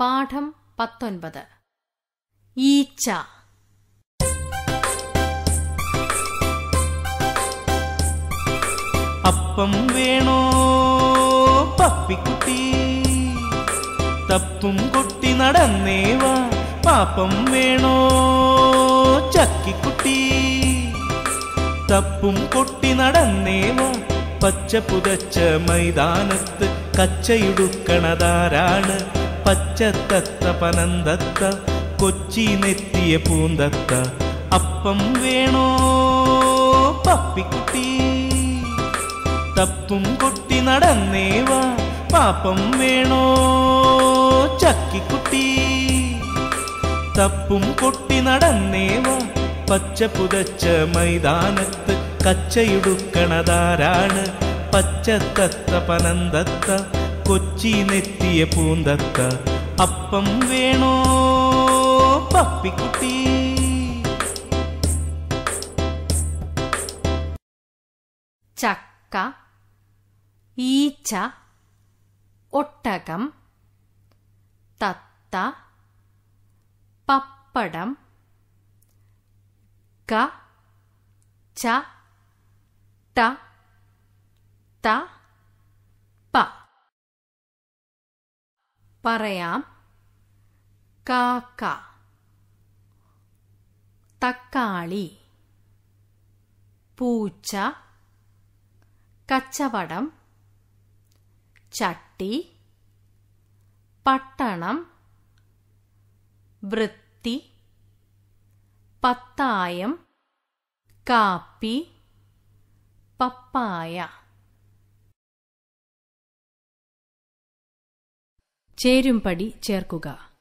പാഠം പത്തൊൻപത് ഈച്ച അപ്പം വേണോ പപ്പിക്കുട്ടി തപ്പും കൊട്ടി നടന്നേവാ പാപ്പം വേണോ ചക്കിക്കുട്ടി തപ്പും കൊട്ടി നടന്നേവാ പച്ച പുതച്ച മൈതാനത്ത് കച്ചയിടുക്കണതാരാണ് പച്ചത്തത്ത പനന്തത്ത കൊച്ചി നെത്തിയ പൂന്തത്ത അപ്പം വേണോ പപ്പിക്കുട്ടി തപ്പും കൊട്ടി നടന്നേവാ പാപ്പം വേണോ ചക്കിക്കുട്ടി തപ്പും കൊട്ടി നടന്നേവാ പച്ച പുതച്ച മൈതാനത്ത് കച്ചയിടുക്കണതാരാണ് പച്ചത്തത്ത പനന്തത്ത കൊച്ചി നെത്തിയ പൂന്തത്ത അപ്പം വേണോ പപ്പിക്കുട്ടി ചക്ക ഈച്ച ഒട്ടകം തത്ത പപ്പടം ക ച ട ത പ പറയാം കാക്ക തക്കാളി പൂച്ച കച്ചവടം ചട്ടി പട്ടണം വൃത്തി പത്തായം കാപ്പി പപ്പായ ചേരുംപടി ചേർക്കുക